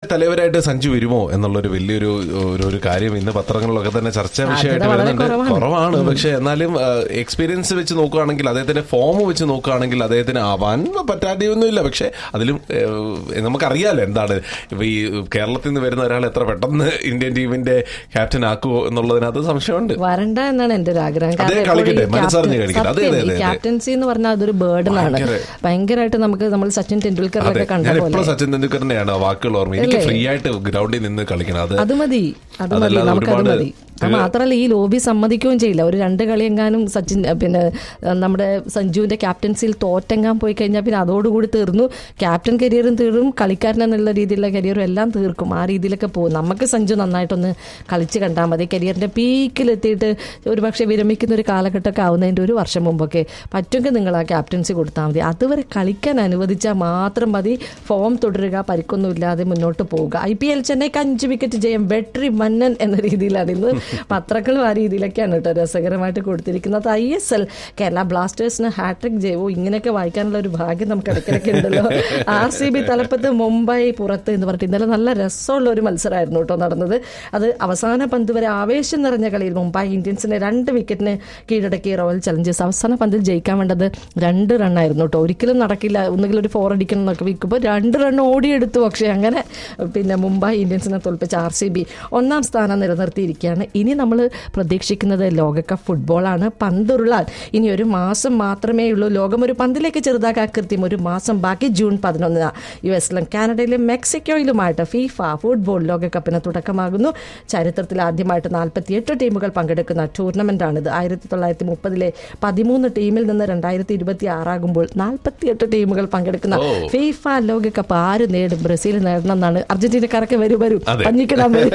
തലവരായിട്ട് സഞ്ജു വരുമോ എന്നുള്ളൊരു വലിയൊരു ഒരു ഒരു കാര്യം ഇന്ന് പത്രങ്ങളിലൊക്കെ തന്നെ ചർച്ചാ വിഷയമായിട്ട് വളരെ വരുന്നുണ്ട് കുറവാണ്. കുറവാണ് പക്ഷെ എന്നാലും എക്സ്പീരിയൻസ് വെച്ച് നോക്കുകയാണെങ്കിൽ അദ്ദേഹത്തിന്റെ ഫോം വെച്ച് നോക്കുകയാണെങ്കിൽ അദ്ദേഹത്തിന് ആവാൻ പറ്റാതെയൊന്നുമില്ല പക്ഷെ അതിലും ഏഹ്, നമുക്കറിയാലോ എന്താണ് ഇപ്പൊ ഈ കേരളത്തിൽ നിന്ന് വരുന്ന ഒരാൾ എത്ര പെട്ടെന്ന് ഇന്ത്യൻ ടീമിന്റെ ക്യാപ്റ്റൻ ആക്കുമോ എന്നുള്ളതിനകത്ത് സംശയമുണ്ട് വരണ്ട എന്നാണ് എന്റെ ഒരു ആഗ്രഹം അതെ, കാരണം കളിക്കട്ടെ, എപ്പോഴും ഈ മനസ്സറിഞ്ഞ് ക്യാപ്റ്റൻ- കളിക്കട്ടെ. അതെ, സത്യം, അതെ, ഈ അതെ. ക്യാപ്റ്റൻസി എന്ന് പറഞ്ഞാൽ അതൊരു ബേർഡനാണ് ഭയങ്കര. ഭയങ്കരമായിട്ട് നമുക്ക് നമ്മൾ സച്ചിൻ ടെണ്ടുൽക്കറിലൊക്കെ അതെ കണ്ട ഞാൻ പോലെ എപ്പോഴും സച്ചിൻ തെണ്ടുൽക്കറിന്റെയാണ് ആ വാക്കുകൾ ഓർമ്മ എനിക്ക് ഫ്രീ ആയിട്ട് ഗ്രൗണ്ടിൽ നിന്ന് കളിക്കണം അത് അത് മതി അത് മതി അതല്ലാതെ നമുക്കത് ഒരുപാട് മതി അത് മാത്രമല്ല ഈ ലോബി സമ്മതിക്കുകയും ചെയ്യില്ല ഒരു രണ്ട് കളി എങ്ങാനും സച്ചിൻ അഹ് പിന്നെ അഹ് നമ്മുടെ സഞ്ജുവിന്റെ ക്യാപ്റ്റൻസിയിൽ തോറ്റെങ്ങാൻ പോയി കഴിഞ്ഞാൽ പിന്നെ അതോടുകൂടി തീർന്നു ക്യാപ്റ്റൻ കരിയറും തീർന്നും കളിക്കാരൻ എന്നുള്ള രീതിയിലുള്ള കരിയറും എല്ലാം തീർക്കും ആ രീതിയിലൊക്കെ പോകും നമുക്ക് സഞ്ജു നന്നായിട്ടൊന്ന് കളിച്ച് കണ്ടാൽ മതി കരിയറിന്റെ പീക്കിലെത്തിയിട്ട് ഒരു പക്ഷേ വിരമിക്കുന്ന ഒരു കാലഘട്ടമൊക്കെ ആവുന്നതിന്റെ ഒരു വർഷം മുമ്പൊക്കെ പറ്റുമെങ്കിൽ നിങ്ങൾ ആ ക്യാപ്റ്റൻസി കൊടുത്താൽ മതി അതുവരെ കളിക്കാൻ അനുവദിച്ചാൽ മാത്രം മതി ഫോം തുടരുക പരിക്കൊന്നുമില്ലാതെ മുന്നോട്ട് പോവുക ഐ പി എൽ ചെന്നൈക്ക് അഞ്ച് വിക്കറ്റ് ജയം വെട്രി മന്നൻ എന്ന രീതിയിലാണ് ഇന്ന് പത്രങ്ങളും ആ രീതിയിലൊക്കെയാണ് കേട്ടോ രസകരമായിട്ട് കൊടുത്തിരിക്കുന്നത് ഐ എസ് എൽ കേരള ബ്ലാസ്റ്റേഴ്സിന് ഹാട്രിക് ജയവും ഇങ്ങനെയൊക്കെ വായിക്കാനുള്ള ഒരു ഭാഗ്യം നമുക്ക് ഇടയ്ക്കിടയ്ക്ക് ഉണ്ടല്ലോ ആർ സി ബി തലപ്പത്ത് മുംബൈ പുറത്ത് എന്ന് പറഞ്ഞിട്ട് ഇന്നലെ നല്ല രസമുള്ള ഒരു മത്സരമായിരുന്നു കേട്ടോ നടന്നത് അത് അവസാന പന്ത് വരെ ആവേശം നിറഞ്ഞ കളിയിൽ മുംബൈ ഇന്ത്യൻസിനെ രണ്ട് വിക്കറ്റിന് കീഴടക്കി റോയൽ ചലഞ്ചേഴ്സ് അവസാന പന്തിൽ ജയിക്കാൻ വേണ്ടത് രണ്ട് റണ്ണായിരുന്നു കേട്ടോ ഒരിക്കലും നടക്കില്ല ഒന്നുകിൽ ഒരു ഫോർ അടിക്കണം എന്നൊക്കെ വിൽക്കുമ്പോൾ രണ്ട് റൺ ഓടിയെടുത്തു പക്ഷേ അങ്ങനെ പിന്നെ മുംബൈ ഇന്ത്യൻസിനെ തോൽപ്പിച്ച ആർ സി ബി ഒന്നാം സ്ഥാനം നിലനിർത്തിയിരിക്കുകയാണ് ഇനി നമ്മൾ പ്രതീക്ഷിക്കുന്നത് ലോകകപ്പ് ഫുട്ബോളാണ് പന്തുരുളാൻ ഇനി ഒരു മാസം മാത്രമേ ഉള്ളൂ ലോകം ഒരു പന്തിലേക്ക് ചെറുതാക്കാൻ കൃത്യം ഒരു മാസം ബാക്കി ജൂൺ പതിനൊന്നിന് യു എസിലും കാനഡയിലും മെക്സിക്കോയിലുമായിട്ട് ഫീഫ ഫുട്ബോൾ ലോകകപ്പിന് തുടക്കമാകുന്നു ചരിത്രത്തിൽ ആദ്യമായിട്ട് നാൽപ്പത്തിയെട്ട് ടീമുകൾ പങ്കെടുക്കുന്ന ടൂർണമെന്റാണിത് ആയിരത്തി തൊള്ളായിരത്തി മുപ്പതിലെ പതിമൂന്ന് ടീമിൽ നിന്ന് രണ്ടായിരത്തി ഇരുപത്തി ആറാകുമ്പോൾ നാൽപ്പത്തിയെട്ട് ടീമുകൾ പങ്കെടുക്കുന്ന ഓ. ഫീഫ ലോകകപ്പ് ആര് നേടും ബ്രസീൽ നേടണം എന്നാണ് അർജന്റീനക്കാരൊക്കെ വരൂ വരൂ അതെ. പഞ്ഞിക്കിടാൻ വരൂ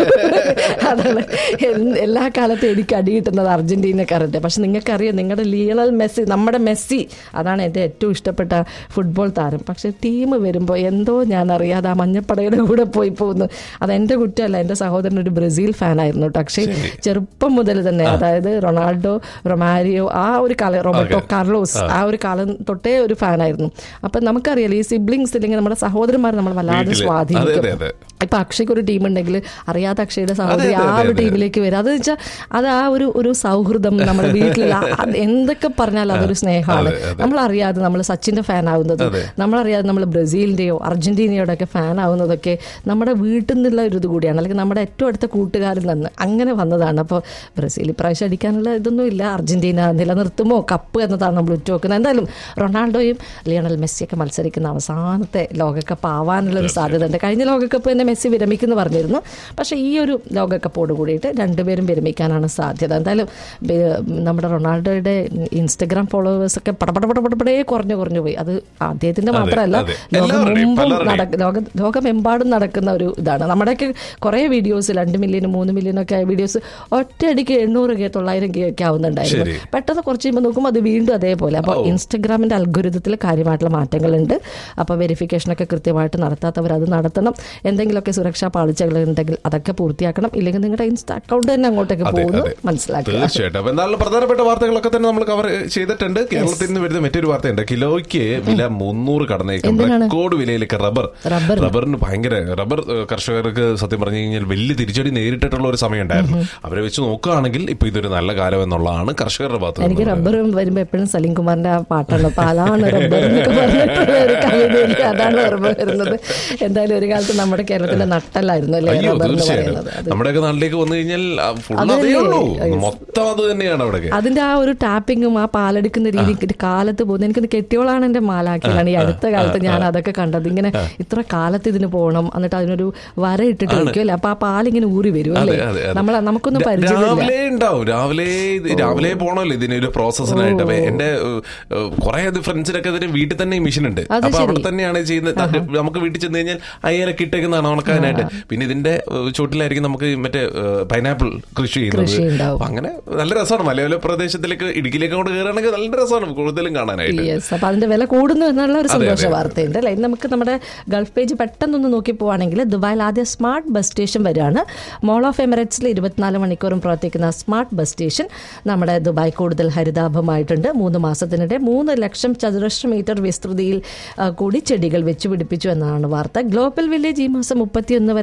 അതാണ് എൽ- എല്ലാ കാലത്തും എനിക്ക് അടി കിട്ടുന്നത് അർജന്റീനക്കാരൻ്റെ പക്ഷെ നിങ്ങൾക്കറിയാം നിങ്ങളുടെ ലിയണൽ മെസ്സി നമ്മുടെ മെസ്സി അതാണ് എൻ്റെ ഏറ്റവും ഇഷ്ടപ്പെട്ട ഫുട്ബോൾ താരം പക്ഷെ ടീം വരുമ്പോൾ എന്തോ ഞാൻ അറിയാതെ ആ മഞ്ഞപ്പടയുടെ കൂടെ പോയി പോകുന്നു അത് എൻ്റെ കുറ്റമല്ല എൻ്റെ സഹോദരൻ ഒരു ബ്രസീൽ ഫാനായിരുന്നു കേട്ടോ പക്ഷേ ചെറുപ്പം മുതൽ തന്നെ അതായത് റൊണാൾഡോ റൊമാരിയോ ആ ഒരു കാലം റോബർട്ടോ Okay. കാർലോസ് ആ ഒരു കാലം തൊട്ടേ ഒരു ഫാനായിരുന്നു അപ്പൊ നമുക്കറിയാലോ ഈ സിബ്ലിങ്സ് ഇല്ലെങ്കിൽ നമ്മുടെ സഹോദരന്മാർ നമ്മൾ വല്ലാതെ വീട്ടില്. അതെ, സ്വാധീനിക്കും അതെ, അതെ. ഇപ്പൊ അക്ഷയ്ക്ക് ഒരു ടീം ഉണ്ടെങ്കിൽ അറിയാത്ത അക്ഷയുടെ സഹോദരി അതെ, ആ അതെ, ഒരു അതെ. ടീമിലേക്ക് വരും അത് വെച്ചാൽ അത് ആ ഒരു ഒരു സൗഹൃദം നമ്മുടെ വീട്ടിലുള്ള ആ- അത് എന്തൊക്കെ പറഞ്ഞാൽ അതൊരു സ്നേഹമാണ് അതെ, അതെ. നമ്മൾ അറിയാതെ നമ്മൾ സച്ചിന്റെ ഫാൻ ആവുന്നത് അതെ. നമ്മളറിയാതെ നമ്മൾ ബ്രസീലിന്റെയോ അർജന്റീനയുടെ ഒക്കെ ഫാൻ ആവുന്നതൊക്കെ നമ്മുടെ വീട്ടിൽ നിന്നുള്ള ഒരു ഇത് കൂടിയാണ് അല്ലെങ്കിൽ നമ്മുടെ ഏറ്റവും അടുത്ത കൂട്ടുകാരിൽ നിന്ന് അങ്ങനെ വന്നതാണ് അപ്പോൾ ബ്രസീൽ ഇപ്രാവശ്യം അടിക്കാനുള്ള ഇതൊന്നും ഇല്ല അർജന്റീന നിലനിർത്തുമോ കപ്പ് എന്നതാണ് നമ്മൾ ഉറ്റുനോക്കുന്നത് എന്തായാലും റൊണാൾഡോയും ലിയണൽ മെസ്സിയൊക്കെ മത്സരിക്കുന്ന അവസാനത്തെ ലോകകപ്പ് ആവാനുള്ള ഒരു സാധ്യത ഉണ്ട് കഴിഞ്ഞ ലോകകപ്പ് തന്നെ മെസ്സി വിരമിക്കുന്നു പറഞ്ഞിരുന്നു പക്ഷേ ഈ ഒരു ലോകകപ്പോട് കൂടിയിട്ട് രണ്ടുപേരും വിരമിക്കാനാണ് സാധ്യത എന്തായാലും ബെ- നമ്മുടെ റൊണാൾഡോയുടെ ഇൻസ്റ്റഗ്രാം ഫോളോവേഴ്സ് ഒക്കെ പടപട പടപടപടേ കുറഞ്ഞു കുറഞ്ഞു പോയി അത് അദ്ദേഹത്തിന്റെ അതെ, മാത്രമല്ല അതെ. ലോകം എല്ലാവരുടെയും, മുമ്പും പലരുടെയും. നടക്ക ലോക ലോകമെമ്പാടും നടക്കുന്ന ഒരു ഇതാണ് നമ്മുടെയൊക്കെ കുറേ വീഡിയോസ് രണ്ട് മില്യനും മൂന്ന് മില്യനും ഒക്കെ ആയ വീഡിയോസ് ഒറ്റയടിക്ക് എണ്ണൂറ് കെ തൊള്ളായിരം കെ ഒക്കെ ആവുന്നുണ്ടായിരുന്നു ശരി. പെട്ടെന്ന് കുറച്ച് കഴിയുമ്പോൾ നോക്കുമ്പോൾ അത് വീണ്ടും അതേപോലെ അപ്പോൾ ഇൻസ്റ്റഗ്രാമിന്റെ അൽഗുരുതത്തിൽ കാര്യമായിട്ടുള്ള മാറ്റങ്ങളുണ്ട് അപ്പോൾ വെരിഫിക്കേഷൻ ഒക്കെ കൃത്യമായിട്ട് നടത്താത്തവർ അത് നടത്തണം എന്തെങ്കിലുമൊക്കെ സുരക്ഷാ പാളിച്ചകൾ ഉണ്ടെങ്കിൽ അതൊക്കെ പൂർത്തിയാക്കണം ഇല്ലെങ്കിൽ നിങ്ങളുടെ ഇൻസ്റ്റ അക്കൗണ്ട് തന്നെ അങ്ങോട്ടേക്ക് അതെ, പോകുന്നു അതെ. മനസ്സിലാക്കുക തീർച്ചയായിട്ടും അപ്പൊ എന്തായാലും പ്രധാനപ്പെട്ട വാർത്തകളൊക്കെ തന്നെ നമ്മൾ കവർ ചെയ്തിട്ടുണ്ട് കേരളത്തിൽ നിന്ന് വരുന്ന മറ്റൊരു വാർത്തയുണ്ട് കിലോയ്ക്ക് വില മുന്നൂറ് കടന്നേക്കും എന്തിനാണ്? റെക്കോർഡ് വിലയിലേക്ക് റബ്ബർ റബ്ബർ റബ്ബറിന് ഭയങ്കര റബ്ബർ ഏഹ്, കർഷകർക്ക് സത്യം പറഞ്ഞു കഴിഞ്ഞാൽ വലിയ തിരിച്ചടി നേരിട്ടിട്ടുള്ള ഒരു സമയം ഉണ്ടായിരുന്നു അവരെ വെച്ച് നോക്കുകയാണെങ്കിൽ ഇപ്പൊ ഇതൊരു നല്ല കാലം എന്നുള്ളതാണ് കർഷകരുടെ ഭാഗത്ത് എനിക്ക് നിന്ന് റബ്ബർ വരുമ്പോ എപ്പോഴും സലീം കുമാറിന്റെ ആ പാട്ടാണ് പാലാണ് റബ്ബർ എന്നൊക്കെ പറഞ്ഞിട്ടുള്ള ഒരു കവിതയില്ല അതാണ് ഓർമ്മ വരുന്നത് എന്തായാലും ഒരു കാലത്ത് നമ്മുടെ കേരളത്തിന്റെ നട്ടലായിരുന്നു അല്ലേ അയ്യോ റബ്ബർ എന്ന് തീർച്ചയായിട്ടും പറയുന്നത് അത് നമ്മുടെയൊക്കെ നാട്ടിലേക്ക് വന്നു കഴിഞ്ഞാൽ ഫുൾ അതല്ലേ? അതേ ഉള്ളൂ മൊത്തം അത് തന്നെയാണ് അവിടെയൊക്കെ അതിന്റെ ആ ഒരു ടാപ്പിങ്ങും ആ പാലെടുക്കുന്ന രീതി ഒരു കാലത്ത് പോകുന്നത് എനിക്കൊന്ന് കെട്ടിയോളാണ് എന്റെ മാലാക്കിയാണ് ഈ അടുത്ത കാലത്ത് ഞാൻ അതൊക്കെ കണ്ടത് ഇങ്ങനെ ഇത്ര കാലത്ത് ഇതിന് പോകണം എന്നിട്ട് അതിനൊരു വര ഇട്ടിട്ട് വെക്കും അല്ലേ അപ്പൊ ആ പാലിങ്ങനെ ഊറി വരും അല്ലേ അതെ, അതെ, അതെ. നമ്മളെ നമുക്കൊന്നും രാ- പരിചയമില്ല രാവിലെ ഉണ്ടാവും രാവിലെ ഇത് രാവിലെ പോണല്ലോ ഇതിനൊരു പ്രോസസ്സിനായിട്ട് അപ്പൊ എന്റെ കുറെ ഫ്രണ്ട്സിനൊക്കെ ഇതിന് വീട്ടിൽ തന്നെ മെഷീൻ ഉണ്ട് അത് അപ്പൊ അവിടെ ശരി. തന്നെയാണ് ചെയ്യുന്നത് അത് നമുക്ക് വീട്ടിൽ ചെന്ന് കഴിഞ്ഞാൽ അയ്യലൊക്കെ ഇട്ടേക്കുന്നതാണ് ഉണക്കാനായിട്ട് പിന്നെ ഇതിന്റെ ഏഹ്, ചോട്ടിലായിരിക്കും നമുക്ക് ഈ മറ്റേ പൈനാപ്പിൾ കൃഷി കൃഷി ചെയ്യുന്നത് ഉണ്ടാവും. അപ്പൊ അങ്ങനെ നല്ല രസമാണ് മലയോല പ്രദേശത്തിലേക്ക് ഇടുക്കിയിലേക്ക് അങ്ങോട്ട് കയറുകയാണെങ്കിൽ നല്ല രസമാണ് കൂടുതലും കാണാനായിട്ട് യെസ് അപ്പൊ അതിന്റെ വില കൂടുന്നു എന്നുള്ള ഒരു അതെ, സന്തോഷ അതെ. വാർത്തയുണ്ട് അല്ലെ ഇനി നമുക്ക് നമ്മുടെ ഗൾഫ് പേജ് പെട്ടെന്നൊന്ന് നോക്കി പോവാണെങ്കിൽ ദുബായിൽ ആദ്യ സ്മാർട്ട് ബസ് സ്റ്റേഷൻ വരികയാണ് മോൾ ഓഫ് എമിറേറ്റ്സിൽ ഇരുപത്തിനാല് മണിക്കൂറും പ്രവർത്തിക്കുന്ന സ്മാർട്ട് ബസ് സ്റ്റേഷൻ നമ്മുടെ ദുബായ് കൂടുതൽ ഹരിതാഭമായിട്ടുണ്ട് മൂന്ന് മാസത്തിനിടെ മൂന്ന് ലക്ഷം ചതുരശ്ര മീറ്റർ വിസ്തൃതിയിൽ ആ, കൂടി ചെടികൾ വെച്ചുപിടിപ്പിച്ചു എന്നാണ് വാർത്ത ഗ്ലോബൽ വില്ലേജ് ഈ മാസം മുപ്പത്തിയൊന്ന് വരെ